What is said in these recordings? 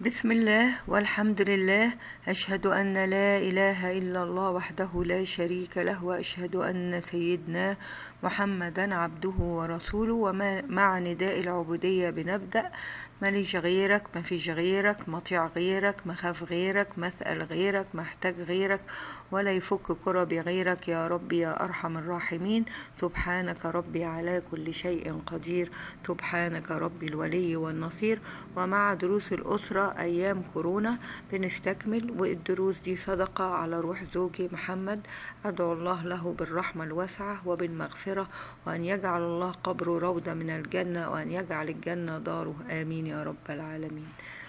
بسم الله والحمد لله أشهد أن لا إله إلا الله وحده لا شريك له وأشهد أن سيدنا محمدا عبده ورسوله ومع نداء العبودية بنبدأ ماليش غيرك ما فيش غيرك مطيع غيرك مخاف غيرك مسأل غيرك محتاج غيرك ولا يفك كربي غيرك يا ربي يا أرحم الراحمين سبحانك ربي على كل شيء قدير سبحانك ربي الولي والنصير ومع دروس الأسرة أيام كورونا بنستكمل والدروس دي صدقة على روح زوجي محمد أدعو الله له بالرحمة الواسعة وبالمغفرة وأن يجعل الله قبره روضة من الجنة وأن يجعل الجنة داره آمين يا رب العالمين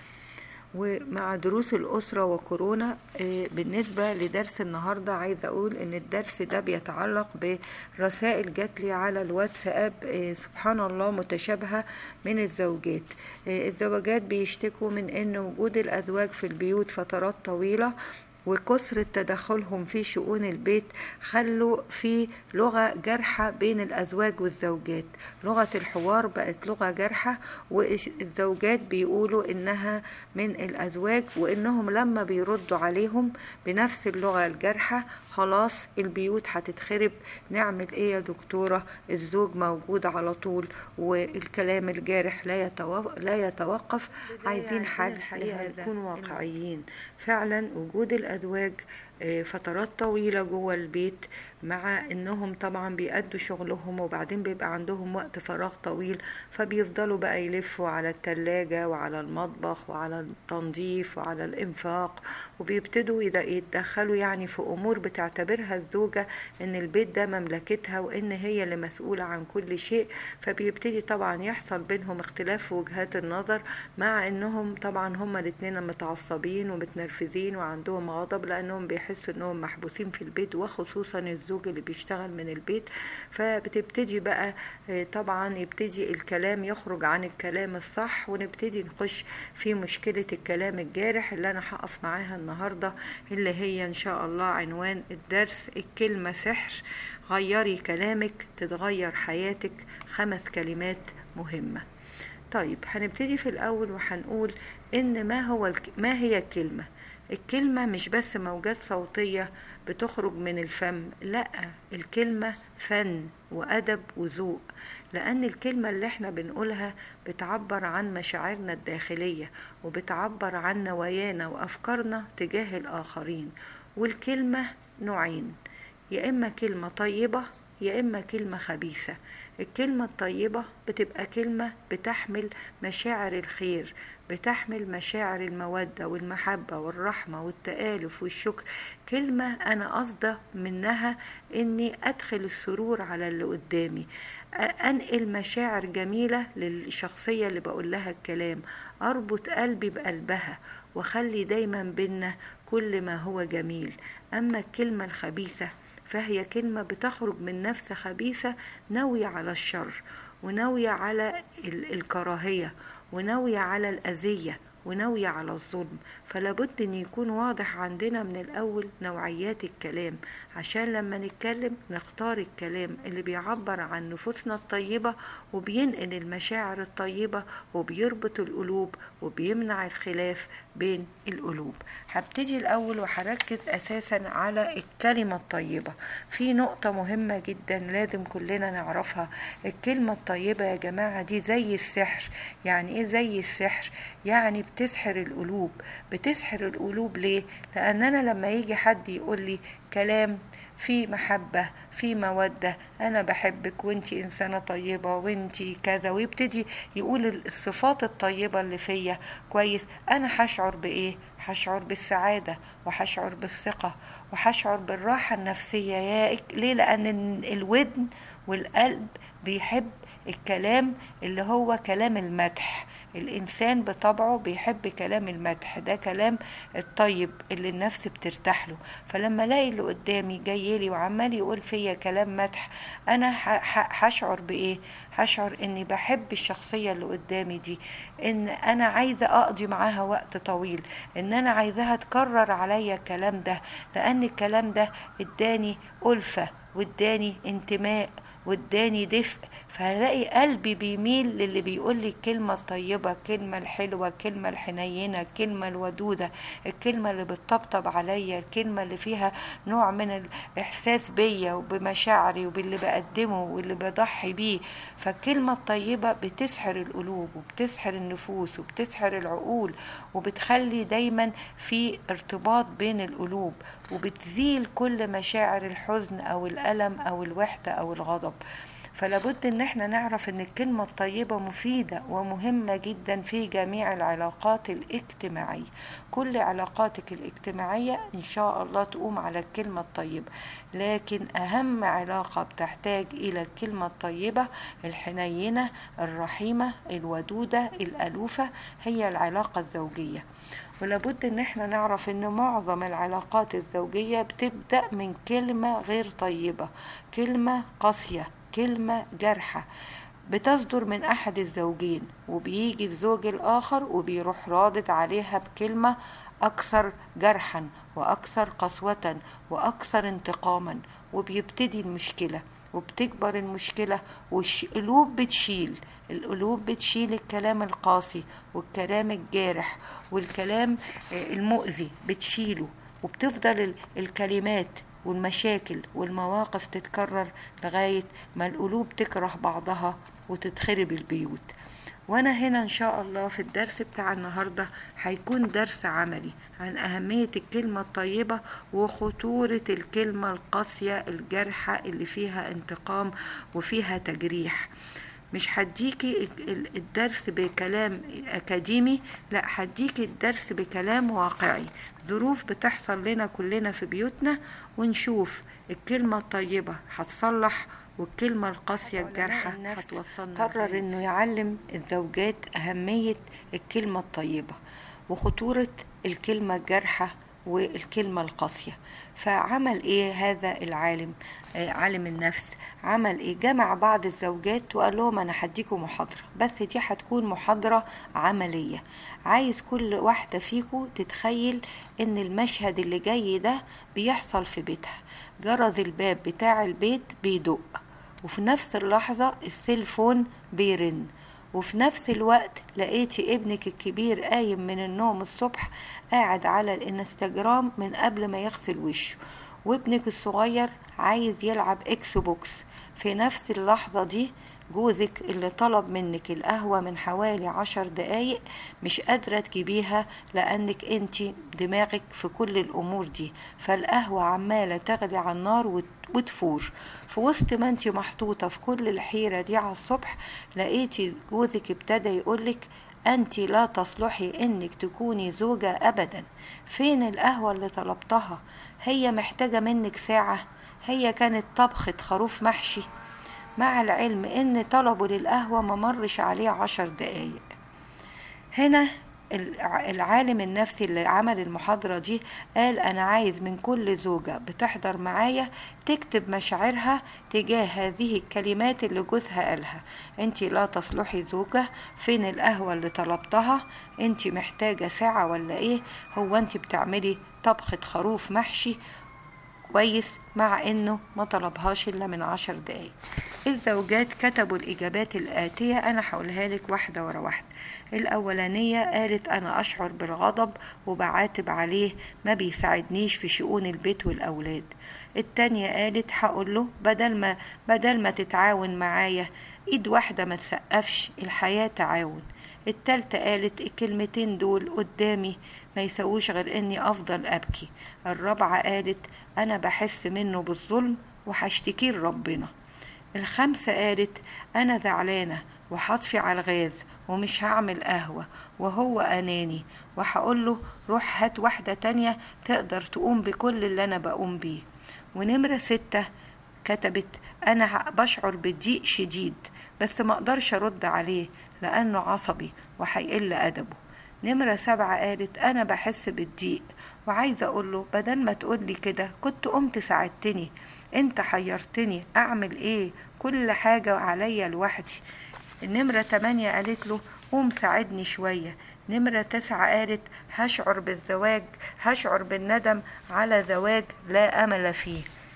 ومع دروس الأسرة وكورونا بالنسبة لدرس النهاردة عايزة أقول إن الدرس ده بيتعلق برسائل جات لي على الواتساب سبحان الله متشابهة من الزوجات الزوجات بيشتكوا من إن وجود الأزواج في البيوت فترات طويلة وكثرة تدخلهم في شؤون البيت خلوا في لغة جارحة بين الأزواج والزوجات لغة الحوار بقت لغة جارحة والزوجات بيقولوا إنها من الأزواج وإنهم لما بيردوا عليهم بنفس اللغة الجارحة خلاص البيوت هتتخرب نعمل ايه يا دكتورة الزوج موجود على طول والكلام الجارح لا يتوقف, لا يتوقف عايزين حل نكون واقعيين فعلا وجود الأزواج فترات طويلة جوه البيت مع انهم طبعا بيأدوا شغلهم وبعدين بيبقى عندهم وقت فراغ طويل فبيفضلوا بقى يلفوا على التلاجة وعلى المطبخ وعلى التنظيف وعلى الانفاق وبيبتدوا يتدخلوا يعني في امور بتعتبرها الزوجة ان البيت ده مملكتها وان هي اللي مسؤولة عن كل شيء فبيبتدي طبعا يحصل بينهم اختلاف في وجهات النظر مع انهم طبعا هما الاتنين متعصبين ومتنرفزين وعندهم غضب لانهم بيحسوا انهم محبوسين في البيت وخصوصا الزوج اللي بيشتغل من البيت فبتبتدي بقى طبعا يبتدي الكلام يخرج عن الكلام الصح ونبتدي نخش في مشكلة الكلام الجارح اللي انا هقف معاها النهاردة اللي هي ان شاء الله عنوان الدرس الكلمة سحر غيري كلامك تتغير حياتك خمس كلمات مهمة طيب هنبتدي في الاول وهنقول ان ما هو الك... ما هي الكلمه الكلمة مش بس موجات صوتية بتخرج من الفم لا الكلمة فن وأدب وذوق لأن الكلمة اللي احنا بنقولها بتعبر عن مشاعرنا الداخلية وبتعبر عن نوايانا وأفكارنا تجاه الآخرين والكلمة نوعين يا إما كلمة طيبة يا إما كلمة خبيثة الكلمة الطيبة بتبقى كلمة بتحمل مشاعر الخير بتحمل مشاعر المودة والمحبة والرحمة والتآلف والشكر كلمة أنا قصده منها إني أدخل السرور على اللي قدامي أنقل مشاعر جميلة للشخصية اللي بقول لها الكلام أربط قلبي بقلبها وخلي دايما بينا كل ما هو جميل أما الكلمة الخبيثة فهي كلمة بتخرج من نفس خبيثة ناوية على الشر وناوية على الكراهية وناوية على الأذية وناوية على الظلم فلابد ان يكون واضح عندنا من الاول نوعيات الكلام عشان لما نتكلم نختار الكلام اللي بيعبر عن نفوسنا الطيبة وبينقل المشاعر الطيبة وبيربط القلوب وبيمنع الخلاف بين القلوب هبتدي الاول وهركز اساسا على الكلمة الطيبة في نقطة مهمة جدا لازم كلنا نعرفها الكلمة الطيبة يا جماعة دي زي السحر يعني ايه زي السحر يعني بتسحر القلوب بتسحر القلوب ليه لان انا لما يجي حد يقول لي كلام في محبة في مودة أنا بحبك وانتي إنسانة طيبة وانتي كذا ويبتدي يقول الصفات الطيبة اللي فيا كويس أنا هشعر بإيه هشعر بالسعادة وهشعر بالثقة وهشعر بالراحة النفسية يا ليه لأن الودن والقلب بيحب الكلام اللي هو كلام المدح الإنسان بطبعه بيحب كلام المدح ده كلام الطيب اللي النفس بترتاح له فلما الاقي اللي قدامي جاي لي وعمال يقول فيا كلام مدح انا هشعر بايه هشعر اني بحب الشخصيه اللي قدامي دي ان انا عايزه اقضي معاها وقت طويل ان انا عايزاها تكرر عليا الكلام ده لان الكلام ده اداني الفه واداني انتماء واداني دفء فهلاقي قلبي بيميل للي بيقول لي الكلمة الطيبة الكلمة الحلوة الكلمة الحنينة الكلمة الودودة الكلمة اللي بتطبطب عليا الكلمة اللي فيها نوع من الإحساس بيا وبمشاعري وباللي بقدمه واللي بضحي بيه فالكلمة الطيبة بتسحر القلوب وبتسحر النفوس وبتسحر العقول وبتخلي دايما في ارتباط بين القلوب وبتزيل كل مشاعر الحزن أو الألم أو الوحدة أو الغضب فلابد ان احنا نعرف ان الكلمة الطيبة مفيدة ومهمة جدا في جميع العلاقات الاجتماعية كل علاقاتك الاجتماعية ان شاء الله تقوم على الكلمة الطيبة لكن اهم علاقة بتحتاج الى الكلمة الطيبة الحنينة الرحيمة الودودة الالوفة هي العلاقة الزوجية ولابد ان احنا نعرف ان معظم العلاقات الزوجية بتبدأ من كلمة غير طيبة كلمة قاسية كلمة جارحة بتصدر من أحد الزوجين وبيجي الزوج الآخر وبيروح رادد عليها بكلمة أكثر جرحا وأكثر قسوة وأكثر انتقاما وبيبتدي المشكلة وبتكبر المشكلة والقلوب بتشيل القلوب بتشيل الكلام القاسي والكلام الجارح والكلام المؤذي بتشيله وبتفضل الكلمات والمشاكل والمواقف تتكرر لغاية ما القلوب تكره بعضها وتتخرب البيوت وانا هنا ان شاء الله في الدرس بتاع النهاردة هيكون درس عملي عن اهمية الكلمة الطيبة وخطورة الكلمة القاسية الجارحة اللي فيها انتقام وفيها تجريح مش هديكي الدرس بكلام اكاديمي لا هديكي الدرس بكلام واقعي ظروف بتحصل لنا كلنا في بيوتنا ونشوف الكلمة الطيبة هتصلح والكلمة القاسية الجارحة هتوصلنا قرر انه يعلم الزوجات اهمية الكلمة الطيبة وخطورة الكلمة الجارحة والكلمة القاسية فعمل ايه هذا العالم آه عالم النفس عمل ايه جمع بعض الزوجات وقال لهم انا هديكم محاضرة بس دي هتكون محاضرة عملية عايز كل واحدة فيكم تتخيل ان المشهد اللي جاي ده بيحصل في بيتها جرس الباب بتاع البيت بيدق وفي نفس اللحظة السيلفون بيرن وفي نفس الوقت لقيتي ابنك الكبير قايم من النوم الصبح قاعد على الانستجرام من قبل ما يغسل وشه وابنك الصغير عايز يلعب اكس بوكس في نفس اللحظة دي جوزك اللي طلب منك القهوة من حوالي عشر دقايق مش قادرة تجيبيها لأنك انت دماغك في كل الأمور دي فالقهوة عمالة تغلي على النار وتفور في وسط ما انت محطوطة في كل الحيرة دي على الصبح لقيتي جوزك ابتدى يقولك أنت لا تصلحي إنك تكوني زوجة أبدا فين القهوة اللي طلبتها هي محتاجة منك ساعة هي كانت طبخة خروف محشي مع العلم ان طلبه للقهوة ما مرش عليه عشر دقايق هنا العالم النفسي اللي عمل المحاضرة دي قال أنا عايز من كل زوجة بتحضر معايا تكتب مشاعرها تجاه هذه الكلمات اللي جوزها قالها انت لا تصلحي زوجة فين القهوة اللي طلبتها انت محتاجة ساعة ولا ايه هو انت بتعملي طبخة خروف محشي كويس مع انه ما طلبهاش الا من عشر دقايق الزوجات كتبوا الاجابات الاتية انا هقولها لك واحدة ورا واحدة الاولانية قالت انا اشعر بالغضب وبعاتب عليه ما بيساعدنيش في شؤون البيت والاولاد التانية قالت هقول له بدل ما بدل ما تتعاون معايا ايد واحدة ما تسقفش الحياة تعاون التالتة قالت الكلمتين دول قدامي ما يسووش غير اني افضل ابكي الرابعة قالت انا بحس منه بالظلم وهشتكيه لربنا الخامسة قالت انا زعلانة وهطفي على الغاز ومش هعمل قهوة وهو أناني وهقول له روح هات واحدة تانية تقدر تقوم بكل اللي أنا بقوم بيه ونمرة ستة كتبت أنا بشعر بضيق شديد بس ما أقدرش أرد عليه لأنه عصبي وهيقل أدبه نمرة سبعة قالت أنا بحس بالضيق وعايزة أقوله بدل ما تقولي كده كنت قمت ساعدتني أنت حيرتني أعمل إيه كل حاجة عليا لوحدي النمرة تمانية قالت له قوم ساعدني شوية نمرة تسعة قالت هشعر بالزواج هشعر بالندم على زواج لا أمل فيه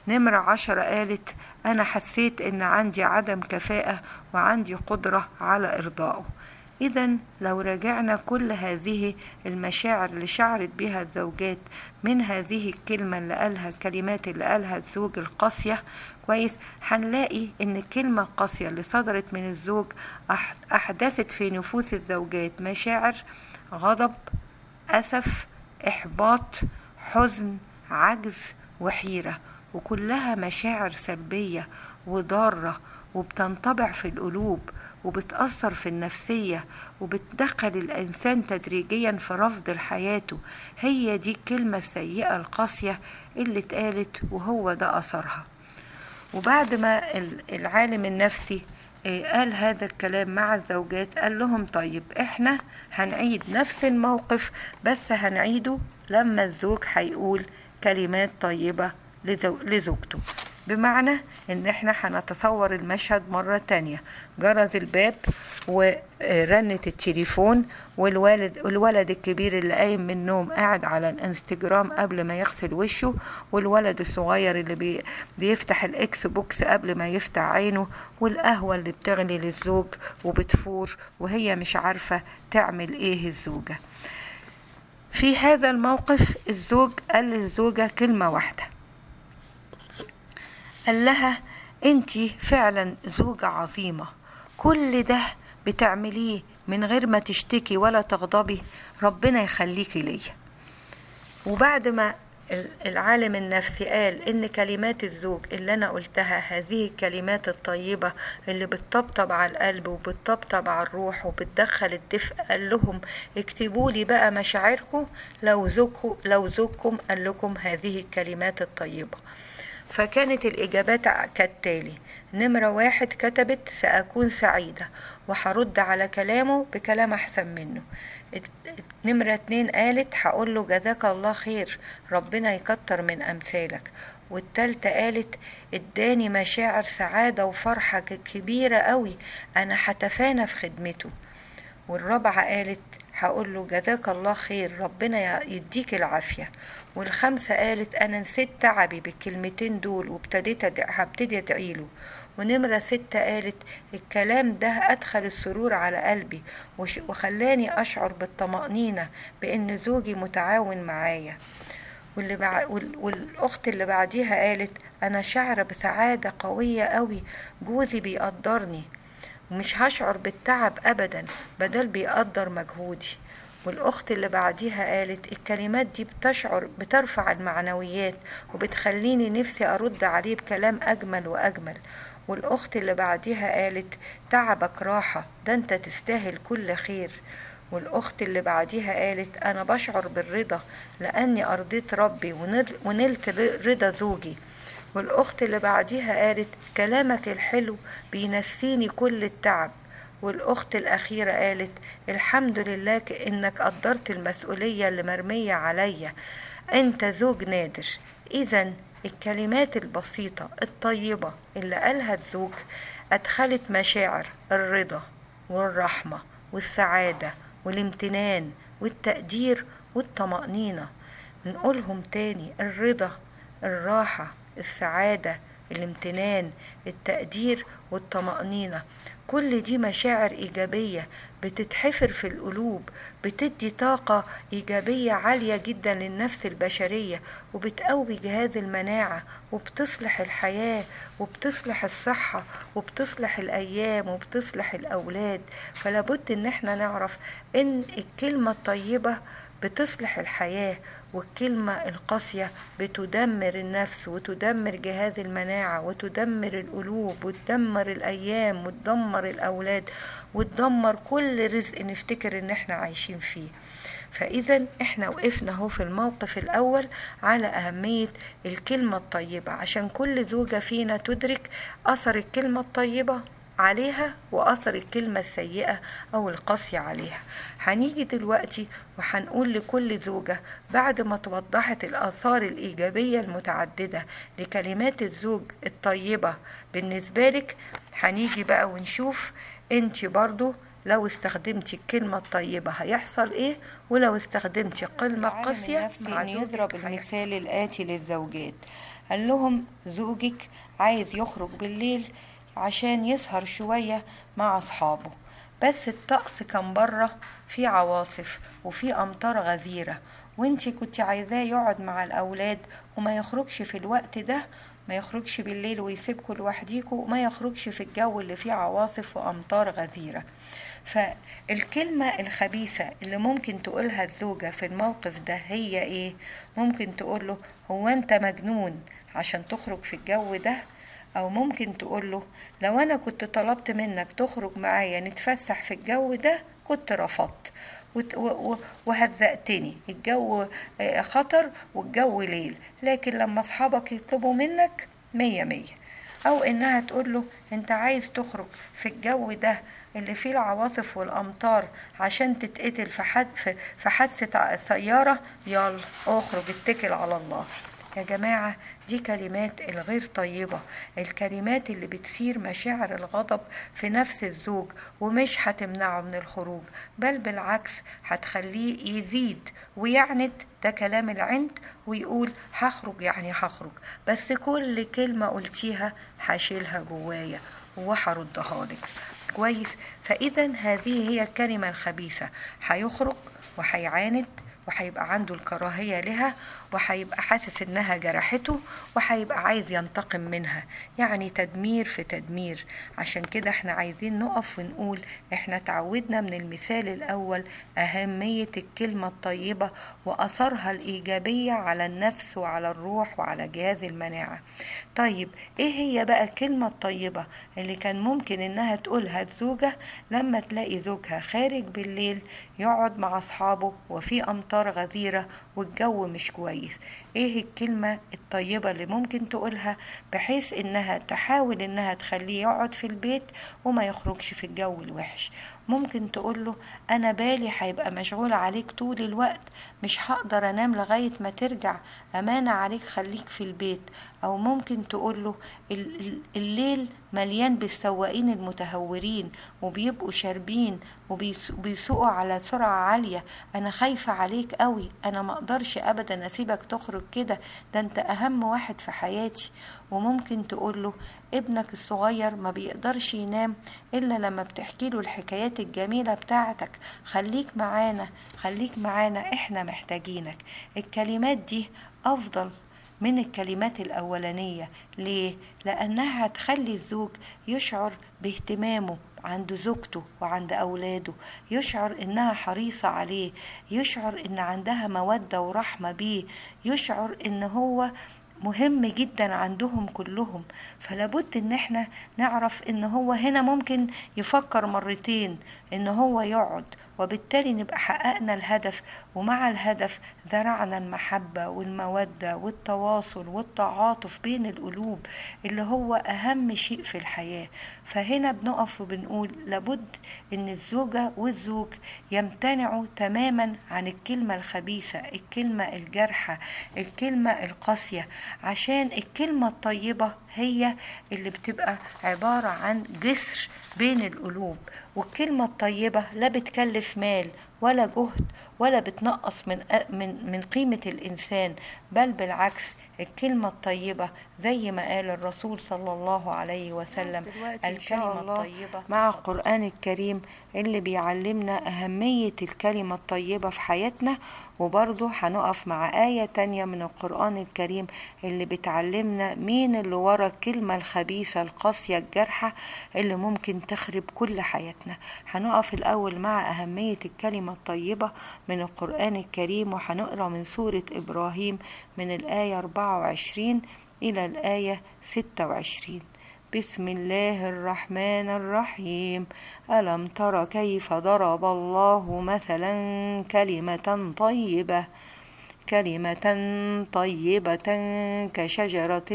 نمرة عشرة قالت أنا حسيت إن عندي عدم كفاءة وعندي قدرة على إرضائه إذا لو راجعنا كل هذه المشاعر اللي شعرت بها الزوجات من هذه الكلمة اللي قالها الكلمات اللي قالها الزوج القاسية كويس هنلاقي إن الكلمة القاسية اللي صدرت من الزوج أحدثت في نفوس الزوجات مشاعر غضب أسف إحباط حزن عجز وحيرة وكلها مشاعر سلبية وضارة وبتنطبع في القلوب وبتأثر في النفسية وبتدخل الإنسان تدريجيا في رفض حياته هي دي الكلمة السيئة القاسية اللي اتقالت وهو ده أثرها وبعد ما العالم النفسي قال هذا الكلام مع الزوجات قال لهم طيب احنا هنعيد نفس الموقف بس هنعيده لما الزوج هيقول كلمات طيبة لزوجته بمعنى ان احنا هنتصور المشهد مرة تانية جرز الباب ورنت التليفون والوالد الولد الكبير اللي قايم من النوم قاعد على الانستجرام قبل ما يغسل وشه والولد الصغير اللي بي بيفتح الاكس بوكس قبل ما يفتح عينه والقهوة اللي بتغلي للزوج وبتفور وهي مش عارفة تعمل ايه الزوجة في هذا الموقف الزوج قال للزوجة كلمة واحدة قال لها انت فعلا زوجة عظيمة كل ده بتعمليه من غير ما تشتكي ولا تغضبي ربنا يخليكي ليا وبعد ما العالم النفسي قال ان كلمات الزوج اللي انا قلتها هذه الكلمات الطيبه اللي بتطبطب على القلب وبتطبطب على الروح وبتدخل الدفء قال لهم اكتبوا لي بقى مشاعركم لو زوجكم لو زوجكم قال لكم هذه الكلمات الطيبه فكانت الإجابات كالتالي نمرة واحد كتبت سأكون سعيدة وهرد على كلامه بكلام أحسن منه نمرة اتنين قالت هقول له جزاك الله خير ربنا يكتر من أمثالك والتالتة قالت اداني مشاعر سعادة وفرحة كبيرة قوي أنا هتفانى في خدمته والرابعة قالت هقول له جزاك الله خير ربنا يديك العافية والخمسة قالت أنا نسيت تعبي بالكلمتين دول وابتديت هبتدي أدعي له ونمرة ستة قالت الكلام ده أدخل السرور على قلبي وخلاني أشعر بالطمأنينة بأن زوجي متعاون معايا واللي بع... والأخت اللي بعديها قالت أنا شعر بسعادة قوية قوي جوزي بيقدرني ومش هشعر بالتعب أبدا بدل بيقدر مجهودي والأخت اللي بعديها قالت الكلمات دي بتشعر بترفع المعنويات وبتخليني نفسي أرد عليه بكلام أجمل وأجمل والأخت اللي بعديها قالت تعبك راحة ده أنت تستاهل كل خير والأخت اللي بعديها قالت أنا بشعر بالرضا لأني أرضيت ربي ونلت رضا زوجي والأخت اللي بعديها قالت كلامك الحلو بينسيني كل التعب والأخت الأخيرة قالت الحمد لله إنك قدرت المسؤولية اللي مرمية عليا أنت زوج نادر إذا الكلمات البسيطة الطيبة اللي قالها الزوج أدخلت مشاعر الرضا والرحمة والسعادة والامتنان والتقدير والطمأنينة نقولهم تاني الرضا الراحة السعادة الامتنان التقدير والطمأنينة كل دي مشاعر إيجابية بتتحفر في القلوب بتدي طاقة إيجابية عالية جدا للنفس البشرية وبتقوي جهاز المناعة وبتصلح الحياة وبتصلح الصحة وبتصلح الأيام وبتصلح الأولاد فلابد إن احنا نعرف إن الكلمة الطيبة بتصلح الحياة والكلمة القاسية بتدمر النفس وتدمر جهاز المناعة وتدمر القلوب وتدمر الأيام وتدمر الأولاد وتدمر كل رزق نفتكر إن احنا عايشين فيه فإذا احنا وقفنا اهو في الموقف الأول على أهمية الكلمة الطيبة عشان كل زوجة فينا تدرك أثر الكلمة الطيبة عليها وأثر الكلمة السيئة أو القاسية عليها هنيجي دلوقتي وهنقول لكل زوجة بعد ما توضحت الآثار الإيجابية المتعددة لكلمات الزوج الطيبة بالنسبة لك هنيجي بقى ونشوف انت برضو لو استخدمتي الكلمة الطيبة هيحصل ايه ولو استخدمتي كلمة قاسية مع يضرب المثال الآتي للزوجات قال لهم زوجك عايز يخرج بالليل عشان يسهر شوية مع أصحابه بس الطقس كان بره في عواصف وفي أمطار غزيرة وانتي كنت عايزاه يقعد مع الأولاد وما يخرجش في الوقت ده ما يخرجش بالليل ويسيبكوا لوحديكوا وما يخرجش في الجو اللي فيه عواصف وأمطار غزيرة فالكلمة الخبيثة اللي ممكن تقولها الزوجة في الموقف ده هي ايه ممكن تقوله هو انت مجنون عشان تخرج في الجو ده او ممكن تقوله لو انا كنت طلبت منك تخرج معايا نتفسح في الجو ده كنت رفضت وهزقتني الجو خطر والجو ليل لكن لما اصحابك يطلبوا منك مية مية او انها تقوله انت عايز تخرج في الجو ده اللي فيه العواصف والامطار عشان تتقتل في حد في حادثه سياره يلا اخرج اتكل على الله يا جماعة دي كلمات الغير طيبة الكلمات اللي بتثير مشاعر الغضب في نفس الزوج ومش هتمنعه من الخروج بل بالعكس هتخليه يزيد ويعند ده كلام العند ويقول هخرج يعني هخرج بس كل كلمة قلتيها هشيلها جوايا وهردها لك كويس فإذا هذه هي الكلمة الخبيثة هيخرج وهيعاند وهيبقى عنده الكراهية لها وهيبقى حاسس انها جرحته وهيبقى عايز ينتقم منها يعني تدمير في تدمير عشان كده احنا عايزين نقف ونقول احنا تعودنا من المثال الاول اهمية الكلمة الطيبة واثرها الايجابية على النفس وعلى الروح وعلى جهاز المناعة طيب ايه هي بقى الكلمة الطيبة اللي كان ممكن انها تقولها الزوجة لما تلاقي زوجها خارج بالليل يقعد مع اصحابه وفي امطار غزيرة والجو مش كويس ايه الكلمة الطيبة اللي ممكن تقولها بحيث انها تحاول انها تخليه يقعد في البيت وما يخرجش في الجو الوحش ممكن تقوله انا بالي هيبقى مشغول عليك طول الوقت مش هقدر انام لغاية ما ترجع امانة عليك خليك في البيت او ممكن تقوله الليل مليان بالسواقين المتهورين وبيبقوا شاربين وبيسوقوا على سرعة عالية انا خايفة عليك قوي انا ما اقدرش ابدا اسيبك تخرج كده ده انت اهم واحد في حياتي وممكن تقوله ابنك الصغير ما بيقدرش ينام الا لما بتحكي له الحكايات الجميلة بتاعتك خليك معانا خليك معانا احنا محتاجينك الكلمات دي افضل من الكلمات الأولانية ليه؟ لأنها هتخلي الزوج يشعر باهتمامه عند زوجته وعند أولاده يشعر إنها حريصة عليه يشعر إن عندها مودة ورحمة بيه يشعر إن هو مهم جدا عندهم كلهم فلابد ان احنا نعرف ان هو هنا ممكن يفكر مرتين ان هو يقعد وبالتالي نبقى حققنا الهدف ومع الهدف زرعنا المحبة والمودة والتواصل والتعاطف بين القلوب اللي هو أهم شيء في الحياة فهنا بنقف وبنقول لابد إن الزوجة والزوج يمتنعوا تماما عن الكلمة الخبيثة الكلمة الجارحة الكلمة القاسية عشان الكلمة الطيبة هي اللي بتبقى عبارة عن جسر بين القلوب والكلمة الطيبة لا بتكلف مال ولا جهد ولا بتنقص من من من قيمة الإنسان بل بالعكس الكلمة الطيبة زي ما قال الرسول صلى الله عليه وسلم الكلمة الطيبة مع القرآن الكريم اللي بيعلمنا أهمية الكلمة الطيبة في حياتنا وبرضه هنقف مع آية تانية من القرآن الكريم اللي بتعلمنا مين اللي ورا الكلمة الخبيثة القاسية الجارحة اللي ممكن تخرب كل حياتنا هنقف الأول مع أهمية الكلمة الطيبة من القرآن الكريم وهنقرأ من سورة إبراهيم من الآية 24 إلى الآية 26 بسم الله الرحمن الرحيم ألم تر كيف ضرب الله مثلا كلمة طيبة كلمة طيبة كشجرة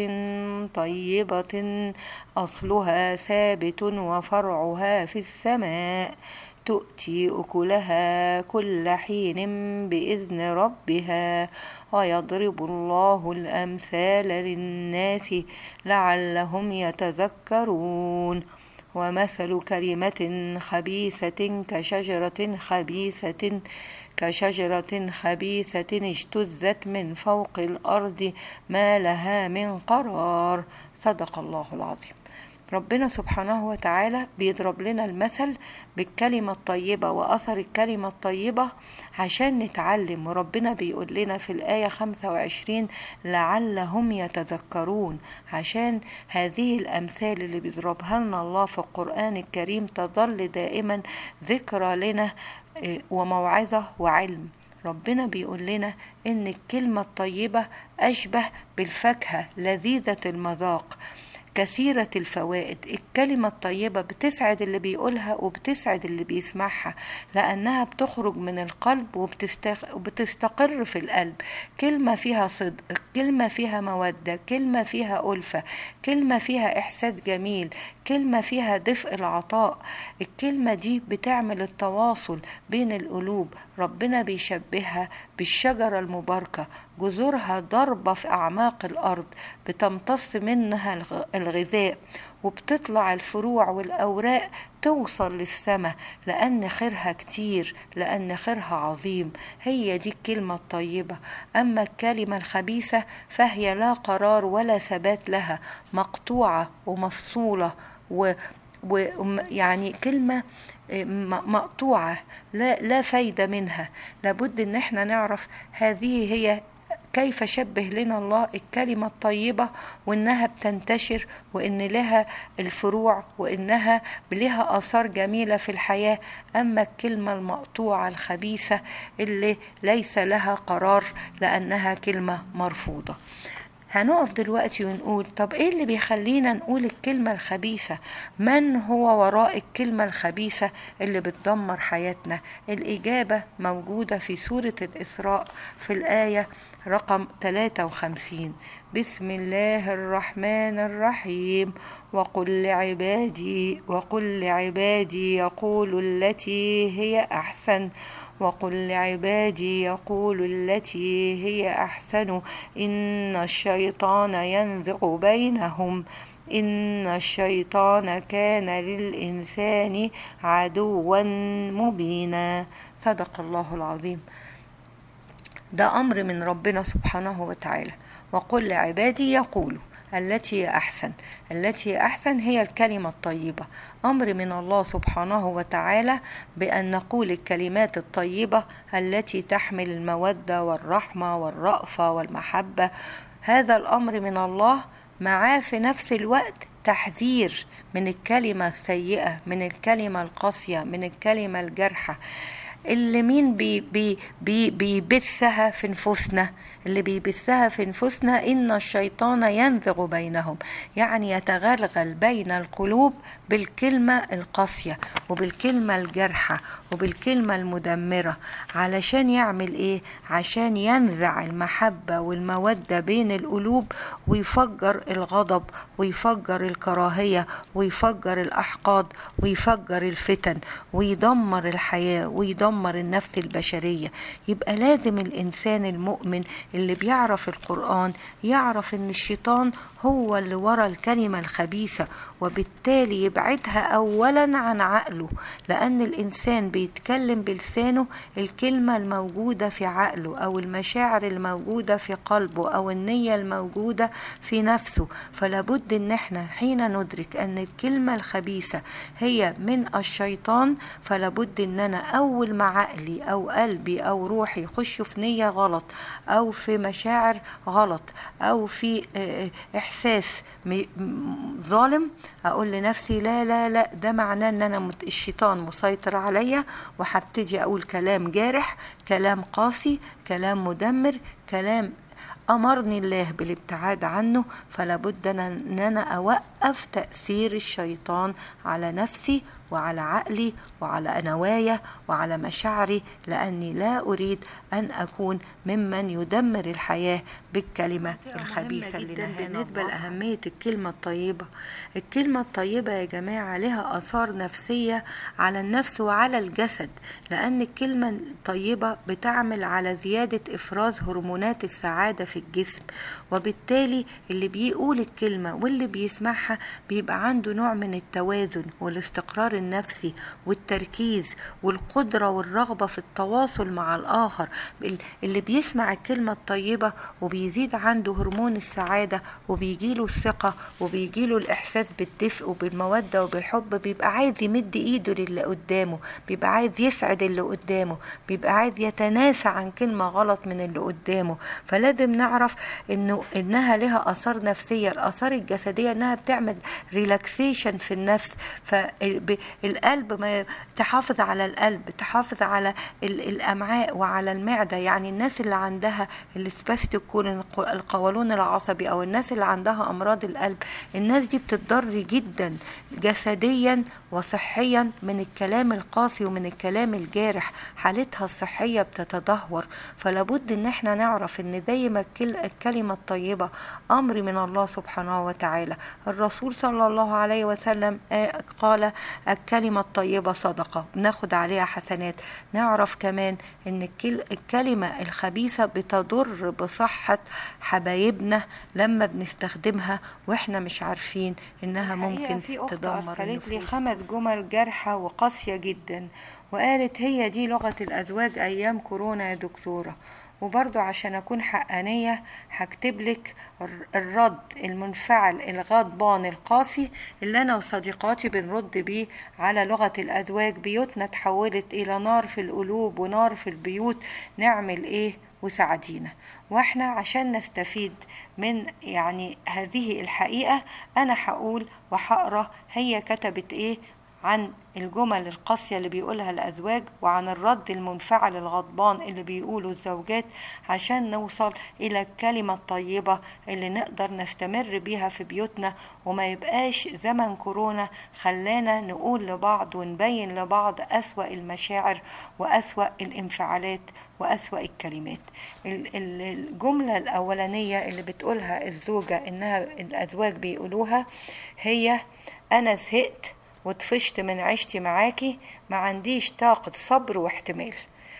طيبة أصلها ثابت وفرعها في السماء تؤتي أكلها كل حين بإذن ربها ويضرب الله الأمثال للناس لعلهم يتذكرون ومثل كلمة خبيثة كشجرة خبيثة كشجرة خبيثة اجتثت من فوق الأرض ما لها من قرار صدق الله العظيم ربنا سبحانه وتعالى بيضرب لنا المثل بالكلمة الطيبة وأثر الكلمة الطيبة عشان نتعلم وربنا بيقول لنا في الآية 25 لعلهم يتذكرون عشان هذه الأمثال اللي بيضربها لنا الله في القرآن الكريم تظل دائما ذكرى لنا وموعظة وعلم ربنا بيقول لنا ان الكلمة الطيبة اشبه بالفاكهة لذيذة المذاق كثيرة الفوائد الكلمة الطيبة بتسعد اللي بيقولها وبتسعد اللي بيسمعها لأنها بتخرج من القلب وبتستقر في القلب كلمة فيها صدق كلمة فيها مودة كلمة فيها ألفة كلمة فيها إحساس جميل كلمة فيها دفء العطاء الكلمة دي بتعمل التواصل بين القلوب ربنا بيشبهها بالشجرة المباركة جذورها ضربة في أعماق الأرض بتمتص منها الغذاء وبتطلع الفروع والأوراق توصل للسماء لأن خيرها كتير لأن خيرها عظيم هي دي الكلمة الطيبة أما الكلمة الخبيثة فهي لا قرار ولا ثبات لها مقطوعة ومفصولة و ويعني كلمة مقطوعة لا, لا فايدة منها لابد ان احنا نعرف هذه هي كيف شبه لنا الله الكلمة الطيبة وإنها بتنتشر وإن لها الفروع وإنها لها آثار جميلة في الحياة أما الكلمة المقطوعة الخبيثة اللي ليس لها قرار لأنها كلمة مرفوضة هنقف دلوقتي ونقول طب ايه اللي بيخلينا نقول الكلمة الخبيثة من هو وراء الكلمة الخبيثة اللي بتدمر حياتنا الإجابة موجودة في سورة الإسراء في الآية رقم 53 بسم الله الرحمن الرحيم وقل لعبادي وقل لعبادي يقول التي هي أحسن وقل لعبادي يقول التي هي أحسن إن الشيطان ينزغ بينهم إن الشيطان كان للإنسان عدوا مبينا صدق الله العظيم ده أمر من ربنا سبحانه وتعالى وقل لعبادي يقولوا التي أحسن التي أحسن هي الكلمة الطيبة أمر من الله سبحانه وتعالى بأن نقول الكلمات الطيبة التي تحمل المودة والرحمة والرأفة والمحبة هذا الأمر من الله معاه في نفس الوقت تحذير من الكلمة السيئة من الكلمة القاسية من الكلمة الجارحة اللي مين بي بي بي بيبثها في نفوسنا اللي بيبثها في نفوسنا إن الشيطان ينزغ بينهم يعني يتغلغل بين القلوب بالكلمة القاسية وبالكلمة الجارحة وبالكلمة المدمرة علشان يعمل إيه عشان ينزع المحبة والمودة بين القلوب ويفجر الغضب ويفجر الكراهية ويفجر الأحقاد ويفجر الفتن ويدمر الحياة ويدمر النفس البشرية يبقى لازم الإنسان المؤمن اللي بيعرف القرآن يعرف إن الشيطان هو اللي ورا الكلمة الخبيثة وبالتالي يبعدها أولا عن عقله لأن الإنسان بيتكلم بلسانه الكلمة الموجودة في عقله أو المشاعر الموجودة في قلبه أو النية الموجودة في نفسه فلابد إن احنا حين ندرك أن الكلمة الخبيثة هي من الشيطان فلابد إن أنا أول ما عقلي أو قلبي أو روحي يخشوا في نية غلط أو في مشاعر غلط أو في إحساس ظالم أقول لنفسي لا لا لا ده معناه إن أنا الشيطان مسيطر عليا وهبتدي أقول كلام جارح كلام قاسي كلام مدمر كلام أمرني الله بالابتعاد عنه فلا بد أن أنا أوقف تأثير الشيطان على نفسي وعلى عقلي وعلى نوايا وعلى مشاعري لأني لا أريد أن أكون ممن يدمر الحياة بالكلمة الخبيثة اللي بالنسبة لأهمية الكلمة الطيبة الكلمة الطيبة يا جماعة لها آثار نفسية على النفس وعلى الجسد لأن الكلمة الطيبة بتعمل على زيادة إفراز هرمونات السعادة في في الجسم وبالتالي اللي بيقول الكلمة واللي بيسمعها بيبقى عنده نوع من التوازن والاستقرار النفسي والتركيز والقدرة والرغبة في التواصل مع الآخر اللي بيسمع الكلمة الطيبة وبيزيد عنده هرمون السعادة وبيجيله الثقة وبيجيله الإحساس بالدفء وبالمودة وبالحب بيبقى عايز يمد إيده للي قدامه بيبقى عايز يسعد اللي قدامه بيبقى عايز يتناسى عن كلمة غلط من اللي قدامه فلازم نعرف إنه إنها لها آثار نفسية الآثار الجسدية إنها بتعمل ريلاكسيشن في النفس فالقلب ما تحافظ على القلب تحافظ على الأمعاء وعلى المعدة يعني الناس اللي عندها السباستيكول القولون العصبي أو الناس اللي عندها أمراض القلب الناس دي بتضر جدا جسديا وصحيا من الكلام القاسي ومن الكلام الجارح حالتها الصحية بتتدهور فلابد ان احنا نعرف ان زي ما الكلمة الطيبة امر من الله سبحانه وتعالى الرسول صلى الله عليه وسلم قال الكلمة الطيبة صدقة بناخد عليها حسنات نعرف كمان ان الكلمة الخبيثة بتضر بصحة حبايبنا لما بنستخدمها واحنا مش عارفين انها ممكن تدمر قالت لي خمس جمل جارحة وقاسية جدا وقالت هي دي لغة الأزواج أيام كورونا يا دكتورة وبرضو عشان أكون حقانية هكتب لك الرد المنفعل الغضبان القاسي اللي أنا وصديقاتي بنرد بيه على لغة الأزواج بيوتنا تحولت إلى نار في القلوب ونار في البيوت نعمل إيه وساعدينا واحنا عشان نستفيد من يعني هذه الحقيقة أنا هقول وهقرا هي كتبت إيه عن الجمل القاسية اللي بيقولها الأزواج وعن الرد المنفعل الغضبان اللي بيقوله الزوجات عشان نوصل إلى الكلمة الطيبة اللي نقدر نستمر بيها في بيوتنا وما يبقاش زمن كورونا خلانا نقول لبعض ونبين لبعض أسوأ المشاعر وأسوأ الانفعالات وأسوأ الكلمات الجملة الأولانية اللي بتقولها الزوجة إنها الأزواج بيقولوها هي أنا زهقت وطفشت من عيشتي معاكي ما عنديش طاقة صبر واحتمال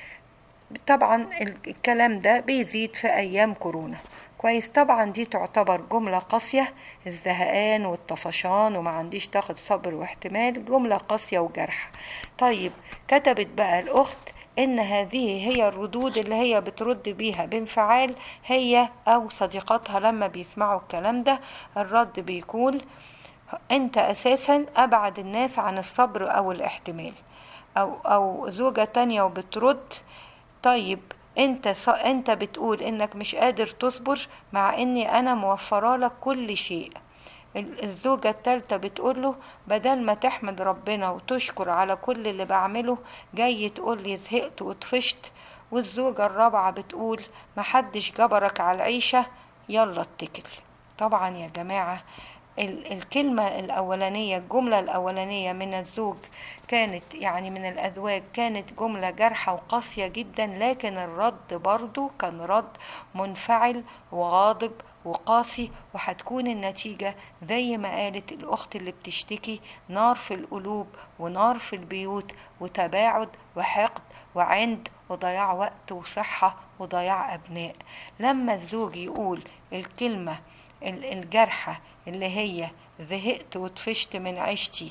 طبعا الكلام ده بيزيد في أيام كورونا كويس طبعا دي تعتبر جملة قاسية الزهقان والطفشان وما عنديش طاقة صبر واحتمال جملة قاسية وجرح طيب كتبت بقى الأخت إن هذه هي الردود اللي هي بترد بيها بانفعال هي أو صديقاتها لما بيسمعوا الكلام ده الرد بيكون انت اساسا ابعد الناس عن الصبر او الاحتمال او او زوجة تانية وبترد طيب انت ص... انت بتقول انك مش قادر تصبر مع اني انا موفره لك كل شيء الزوجة التالتة بتقوله بدل ما تحمد ربنا وتشكر على كل اللي بعمله جاي تقول لي زهقت وطفشت والزوجة الرابعة بتقول محدش جبرك على العيشة يلا اتكل طبعا يا جماعة الكلمة الأولانية الجملة الأولانية من الزوج كانت يعني من الأزواج كانت جملة جارحة وقاسية جدا لكن الرد برضو كان رد منفعل وغاضب وقاسي وهتكون النتيجة زي ما قالت الأخت اللي بتشتكي نار في القلوب ونار في البيوت وتباعد وحقد وعند وضياع وقت وصحة وضياع أبناء لما الزوج يقول الكلمة الجارحة اللي هي زهقت وطفشت من عيشتي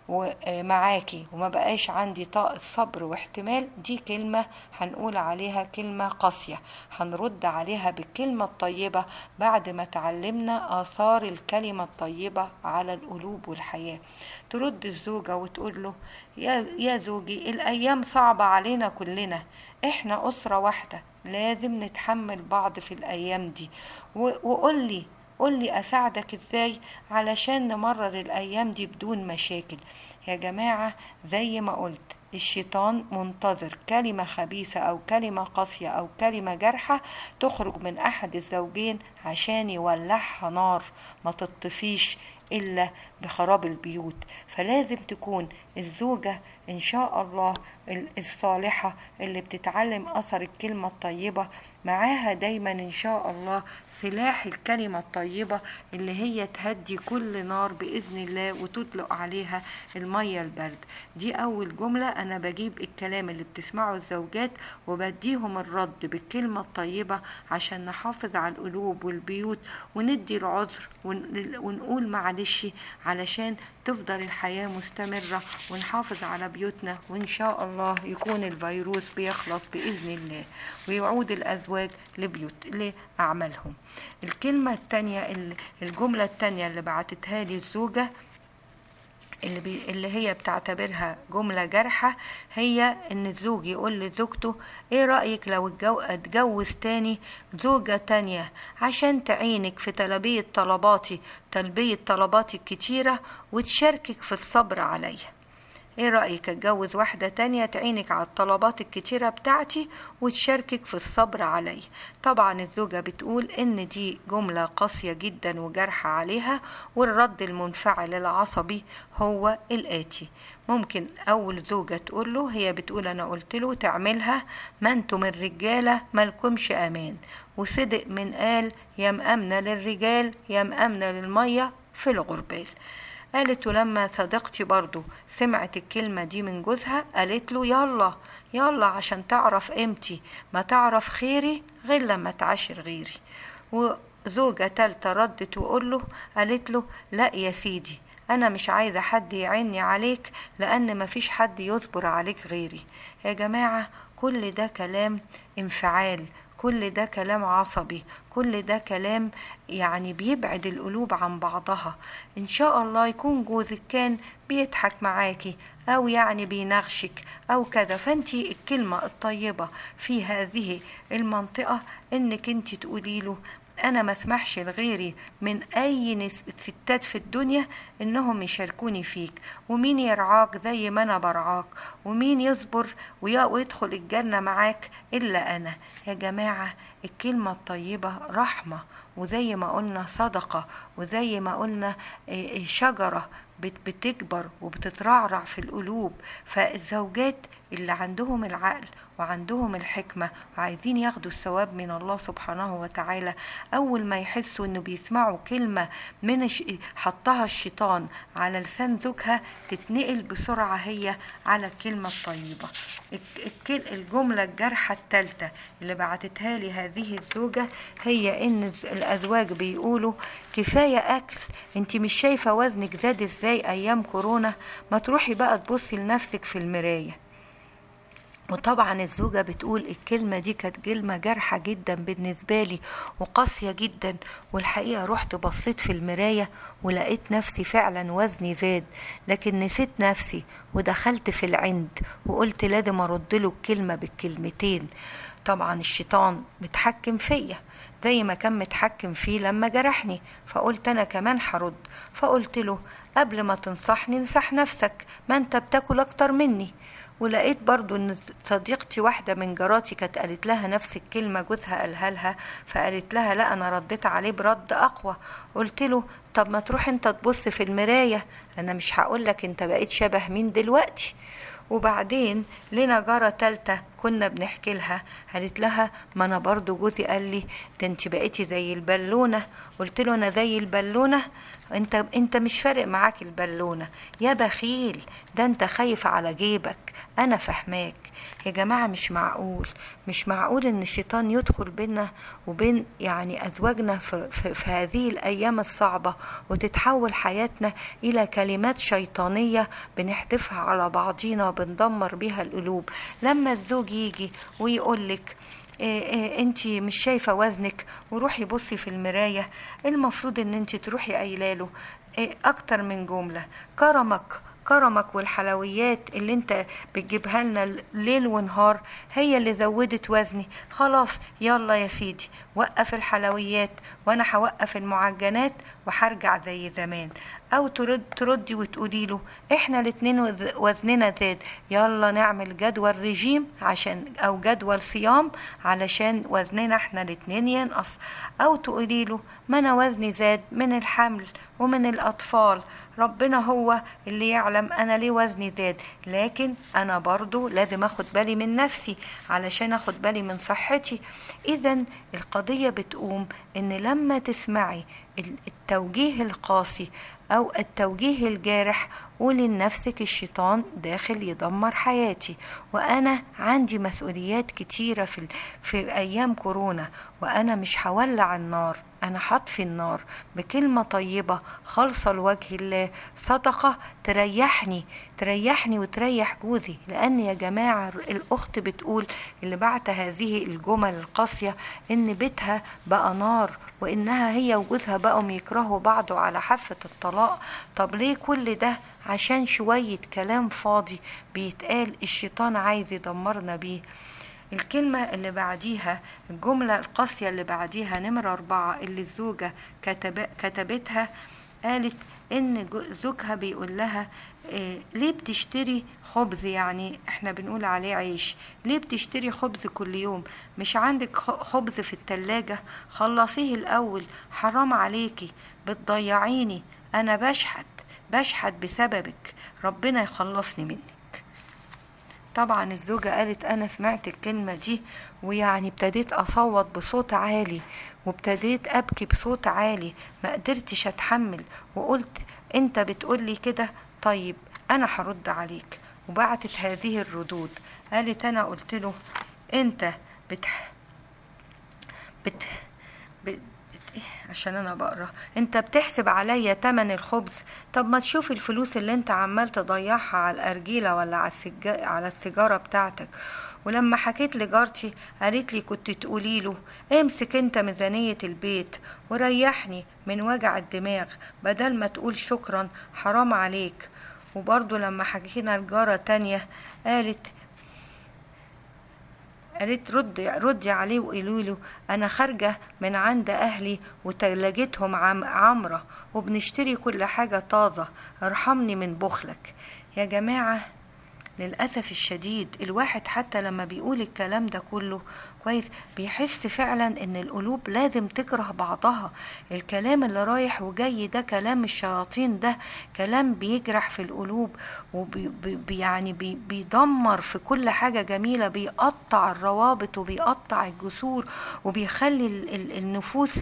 ومعاكي وما بقاش عندي طاقة صبر واحتمال دي كلمة هنقول عليها كلمة قاسية هنرد عليها بالكلمة الطيبة بعد ما تعلمنا آثار الكلمة الطيبة على القلوب والحياة ترد الزوجة وتقول له يا, يا زوجي الأيام صعبة علينا كلنا احنا أسرة واحدة لازم نتحمل بعض في الأيام دي وقول لي قول لي أساعدك إزاي علشان نمرر الأيام دي بدون مشاكل يا جماعة زي ما قلت الشيطان منتظر كلمة خبيثة أو كلمة قاسية أو كلمة جارحة تخرج من أحد الزوجين عشان يولعها نار ما تطفيش إلا بخراب البيوت فلازم تكون الزوجة إن شاء الله الصالحة اللي بتتعلم أثر الكلمة الطيبة معاها دايما إن شاء الله سلاح الكلمة الطيبة اللي هي تهدي كل نار بإذن الله وتطلق عليها المية البرد دي أول جملة أنا بجيب الكلام اللي بتسمعه الزوجات وبديهم الرد بالكلمة الطيبة عشان نحافظ على القلوب والبيوت وندي العذر ونقول معلش علشان تفضل الحياة مستمرة ونحافظ على بيوتنا وإن شاء الله يكون الفيروس بيخلص بإذن الله ويعود الأزواج لبيوت لأعمالهم الكلمة التانية الجملة التانية اللي بعتتها لي الزوجة اللي, بي اللي هي بتعتبرها جملة جارحة هي ان الزوج يقول لزوجته ايه رأيك لو اتجوز تاني زوجة تانية عشان تعينك في تلبية طلباتي تلبية طلباتي الكتيرة وتشاركك في الصبر عليها ايه رأيك اتجوز واحدة تانية تعينك على الطلبات الكتيرة بتاعتي وتشاركك في الصبر علي طبعا الزوجة بتقول ان دي جملة قاسية جدا وجرح عليها والرد المنفعل العصبي هو الآتي ممكن أول زوجة تقول له هي بتقول أنا قلت له تعملها ما انتم الرجالة مالكمش أمان وصدق من قال يا مأمنة للرجال يا مأمنة للمية في الغربال قالت ولما صديقتي برضو سمعت الكلمة دي من جوزها قالت له يلا يلا عشان تعرف قيمتي ما تعرف خيري غير لما تعاشر غيري وزوجة تالتة ردت وقول له قالت له لا يا سيدي أنا مش عايزة حد يعيني عليك لأن مفيش حد يصبر عليك غيري يا جماعة كل ده كلام انفعال كل ده كلام عصبي كل ده كلام يعني بيبعد القلوب عن بعضها ان شاء الله يكون جوزك كان بيضحك معاكي او يعني بينغشك او كذا فانتي الكلمة الطيبة في هذه المنطقة انك انت تقولي له انا ما اسمحش لغيري من اي ستات في الدنيا انهم يشاركوني فيك ومين يرعاك زي ما انا برعاك ومين يصبر ويدخل الجنة معاك الا انا يا جماعة الكلمة الطيبة رحمة وزي ما قلنا صدقة وزي ما قلنا شجرة بتكبر وبتترعرع في القلوب فالزوجات اللي عندهم العقل وعندهم الحكمة وعايزين ياخدوا الثواب من الله سبحانه وتعالى أول ما يحسوا إنه بيسمعوا كلمة من حطها الشيطان على لسان زوجها تتنقل بسرعة هي على الكلمة الطيبة الجملة الجارحة الثالثة اللي بعتتها لي هذه الزوجة هي إن الأزواج بيقولوا كفاية أكل انت مش شايفة وزنك زاد ازاي أيام كورونا ما تروحي بقى تبصي لنفسك في المراية وطبعا الزوجة بتقول الكلمة دي كانت كلمة جارحة جدا بالنسبة لي وقاسية جدا والحقيقة رحت بصيت في المراية ولقيت نفسي فعلا وزني زاد لكن نسيت نفسي ودخلت في العند وقلت لازم أرد له الكلمة بالكلمتين طبعا الشيطان متحكم فيا زي ما كان متحكم فيه لما جرحني فقلت انا كمان هرد فقلت له قبل ما تنصحني انصح نفسك ما انت بتاكل اكتر مني ولقيت برضو ان صديقتي واحدة من جاراتي كانت قالت لها نفس الكلمة جوزها قالها لها فقالت لها لا انا رديت عليه برد اقوى قلت له طب ما تروح انت تبص في المراية انا مش هقول لك انت بقيت شبه مين دلوقتي وبعدين لنا جارة تالتة كنا بنحكي لها قالت لها ما انا برضو جوزي قال لي ده انت بقيتي زي البالونة قلت له انا زي البالونة انت انت مش فارق معاك البالونة يا بخيل ده انت خايف على جيبك انا فهماك يا جماعة مش معقول مش معقول ان الشيطان يدخل بينا وبين يعني ازواجنا في, في, في هذه الايام الصعبة وتتحول حياتنا الى كلمات شيطانية بنحدفها على بعضينا وبندمر بيها القلوب لما الزوج يجي ويقولك إيه إيه انت مش شايفه وزنك وروحي بصي في المرايه المفروض ان انت تروحي قايله إيه اكتر من جمله كرمك كرمك والحلويات اللي انت بتجيبها لنا ليل ونهار هي اللي زودت وزني خلاص يلا يا سيدي وقف الحلويات وانا هوقف المعجنات وهرجع زي زمان او ترد تردي وتقولي له احنا الاتنين وزننا زاد يلا نعمل جدول رجيم عشان او جدول صيام علشان وزننا احنا الاتنين ينقص او تقولي له ما انا وزني زاد من الحمل ومن الاطفال ربنا هو اللي يعلم سلام انا ليه وزني زاد لكن انا برضو لازم اخد بالي من نفسي علشان اخد بالي من صحتي اذا القضية بتقوم ان لما تسمعي التوجيه القاسي او التوجيه الجارح قولي لنفسك الشيطان داخل يدمر حياتي وانا عندي مسؤوليات كتيرة في, في ايام كورونا وانا مش هولع النار انا هطفي النار بكلمة طيبة خالصة لوجه الله صدقة تريحني تريحني وتريح جوزي لان يا جماعة الاخت بتقول اللي بعت هذه الجمل القاسية ان بيتها بقى نار وانها هي وجوزها بقوا يكرهوا بعض على حافة الطلاق طب ليه كل ده عشان شوية كلام فاضي بيتقال الشيطان عايز يدمرنا بيه الكلمة اللي بعديها الجملة القاسية اللي بعديها نمرة أربعة اللي الزوجة كتب كتبتها قالت إن زوجها بيقول لها إيه ليه بتشتري خبز يعني احنا بنقول عليه عيش ليه بتشتري خبز كل يوم مش عندك خبز في التلاجة خلصيه الأول حرام عليكي بتضيعيني أنا بشحت بشحت بسببك ربنا يخلصني منك طبعا الزوجة قالت أنا سمعت الكلمة دي ويعني ابتديت أصوت بصوت عالي وابتديت أبكي بصوت عالي ما قدرتش أتحمل وقلت أنت بتقولي كده طيب أنا هرد عليك وبعتت هذه الردود قالت أنا قلت له أنت بت بت, بت... عشان انا بقرا انت بتحسب عليا تمن الخبز طب ما تشوف الفلوس اللي انت عمال تضيعها على الارجيله ولا على السجا... على السيجاره بتاعتك ولما حكيت لجارتي قالت لي كنت تقولي له امسك انت ميزانية البيت وريحني من وجع الدماغ بدل ما تقول شكرا حرام عليك وبرضه لما حكينا لجارة تانية قالت قالت رد ردي عليه وقولوا له انا خارجه من عند اهلي وتلاجتهم عم عمره وبنشتري كل حاجه طازه ارحمني من بخلك يا جماعه للأسف الشديد الواحد حتى لما بيقول الكلام ده كله كويس بيحس فعلا ان القلوب لازم تكره بعضها الكلام اللي رايح وجاي ده كلام الشياطين ده كلام بيجرح في القلوب وبي يعني بي بيدمر في كل حاجة جميلة بيقطع الروابط وبيقطع الجسور وبيخلي النفوس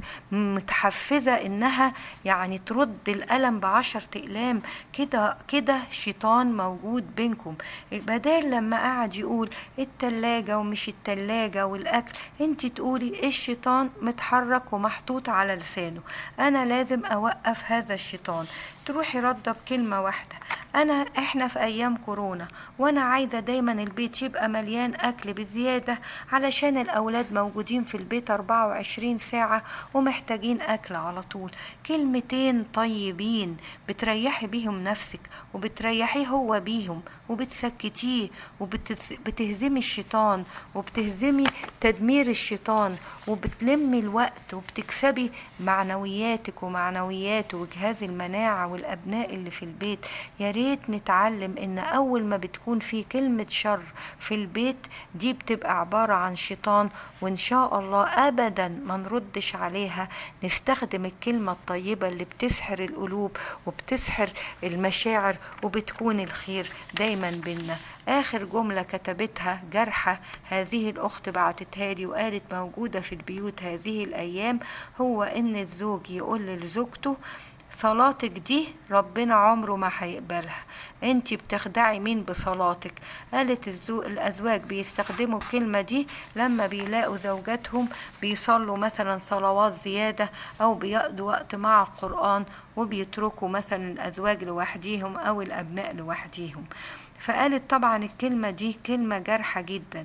متحفزة انها يعني ترد الألم بعشر أقلام كده كده شيطان موجود بينكم بدال لما قعد يقول التلاجة ومش التلاجة والأكل انت تقولي الشيطان متحرك ومحطوط على لسانه انا لازم اوقف هذا الشيطان تروحي رده بكلمه واحده انا احنا في ايام كورونا وانا عايزه دايما البيت يبقى مليان اكل بزياده علشان الاولاد موجودين في البيت 24 ساعه ومحتاجين اكل على طول كلمتين طيبين بتريحي بيهم نفسك وبتريحيه هو بيهم وبتسكتيه وبتهزمي الشيطان وبتهزمي تدمير الشيطان وبتلمي الوقت وبتكسبي معنوياتك ومعنوياته وجهاز المناعة والأبناء اللي في البيت يا ريت نتعلم إن أول ما بتكون في كلمة شر في البيت دي بتبقى عبارة عن شيطان وإن شاء الله أبدا ما نردش عليها نستخدم الكلمة الطيبة اللي بتسحر القلوب وبتسحر المشاعر وبتكون الخير دايما بينا آخر جملة كتبتها جرحة هذه الأخت بعتتها لي وقالت موجودة في البيوت هذه الأيام هو إن الزوج يقول لزوجته صلاتك دي ربنا عمره ما هيقبلها انت بتخدعي مين بصلاتك قالت الزو... الازواج بيستخدموا الكلمه دي لما بيلاقوا زوجاتهم بيصلوا مثلا صلوات زياده او بيقضوا وقت مع القران وبيتركوا مثلا الازواج لوحديهم او الابناء لوحديهم فقالت طبعا الكلمة دي كلمة جارحة جدا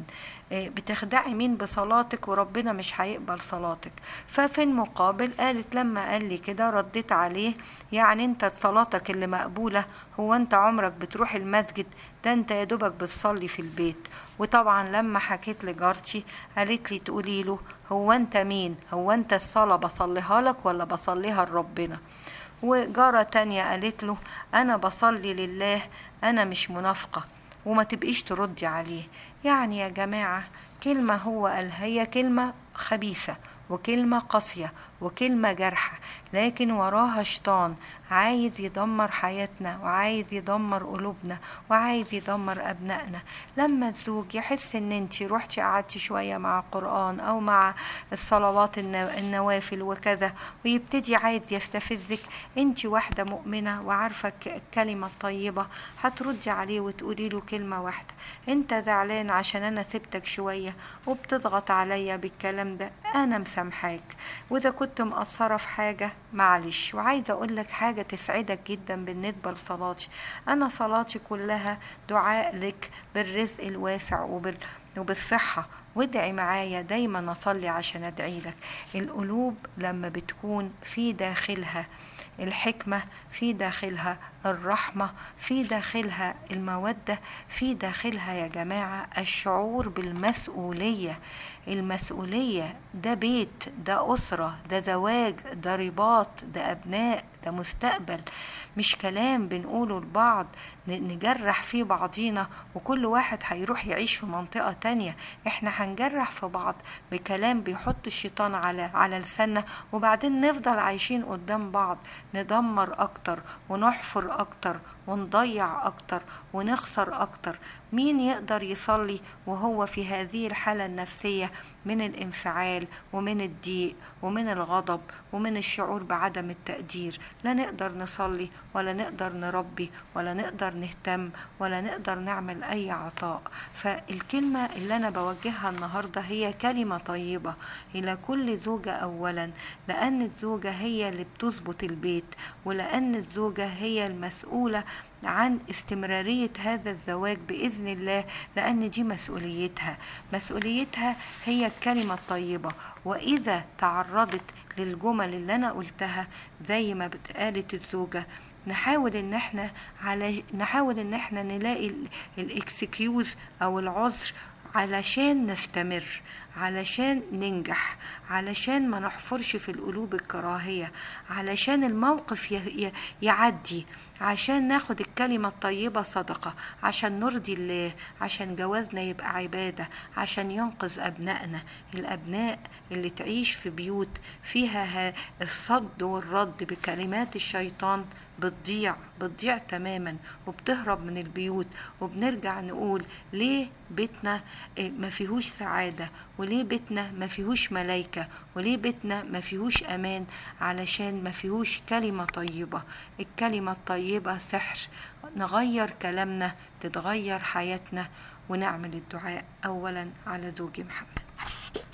بتخدعي مين بصلاتك وربنا مش هيقبل صلاتك ففي المقابل قالت لما قال لي كده رديت عليه يعني انت صلاتك اللي مقبولة هو انت عمرك بتروح المسجد ده انت يا دوبك بتصلي في البيت وطبعا لما حكيت لجارتي قالت لي تقولي له هو انت مين هو انت الصلاة بصليها لك ولا بصليها لربنا وجارة تانية قالت له أنا بصلي لله أنا مش منافقة وما تبقيش تردي عليه يعني يا جماعة كلمة هو قالها هي كلمة خبيثة وكلمة قاسية وكلمة جارحة لكن وراها شيطان عايز يدمر حياتنا وعايز يدمر قلوبنا وعايز يدمر أبنائنا لما الزوج يحس ان انت رحتي قعدتي شوية مع القرآن او مع الصلوات النوافل وكذا ويبتدي عايز يستفزك انت واحدة مؤمنة وعارفة الكلمة الطيبة هتردي عليه وتقولي له كلمة واحدة انت زعلان عشان انا سبتك شوية وبتضغط عليا بالكلام ده انا مسامحاك واذا كنت مقصرة في حاجة معلش وعايزة اقول لك حاجة تسعدك جدا بالنسبة لصلاتي انا صلاتي كلها دعاء لك بالرزق الواسع وبال وبالصحة وادعي معايا دايما أصلي عشان أدعي لك القلوب لما بتكون في داخلها الحكمة في داخلها الرحمة في داخلها المودة في داخلها يا جماعة الشعور بالمسؤولية المسؤولية ده بيت ده أسرة ده زواج ده رباط ده أبناء ده مستقبل مش كلام بنقوله لبعض نجرح فيه بعضينا وكل واحد هيروح يعيش في منطقة تانية احنا هنجرح في بعض بكلام بيحط الشيطان على على لساننا وبعدين نفضل عايشين قدام بعض ندمر اكتر ونحفر اكتر ونضيع اكتر ونخسر اكتر مين يقدر يصلي وهو في هذه الحالة النفسية من الانفعال ومن الضيق ومن الغضب ومن الشعور بعدم التقدير لا نقدر نصلي ولا نقدر نربي ولا نقدر نهتم ولا نقدر نعمل أي عطاء فالكلمة اللي أنا بوجهها النهاردة هي كلمة طيبة إلى كل زوجة أولا لأن الزوجة هي اللي بتظبط البيت ولأن الزوجة هي المسؤولة عن استمرارية هذا الزواج بإذن الله لأن دي مسؤوليتها مسؤوليتها هي الكلمة الطيبة وإذا تعرضت للجمل اللي أنا قلتها زي ما قالت الزوجة نحاول ان احنا على نحاول ان احنا نلاقي الاكسكيوز او العذر علشان نستمر علشان ننجح علشان ما نحفرش في القلوب الكراهية علشان الموقف يعدي عشان ناخد الكلمة الطيبة صدقة عشان نرضي الله عشان جوازنا يبقى عبادة عشان ينقذ أبنائنا الأبناء اللي تعيش في بيوت فيها الصد والرد بكلمات الشيطان بتضيع بتضيع تماما وبتهرب من البيوت وبنرجع نقول ليه بيتنا ما فيهوش سعادة وليه بيتنا ما فيهوش ملايكة وليه بيتنا ما فيهوش أمان علشان ما فيهوش كلمة طيبة الكلمة الطيبة سحر نغير كلامنا تتغير حياتنا ونعمل الدعاء أولا على زوجي محمد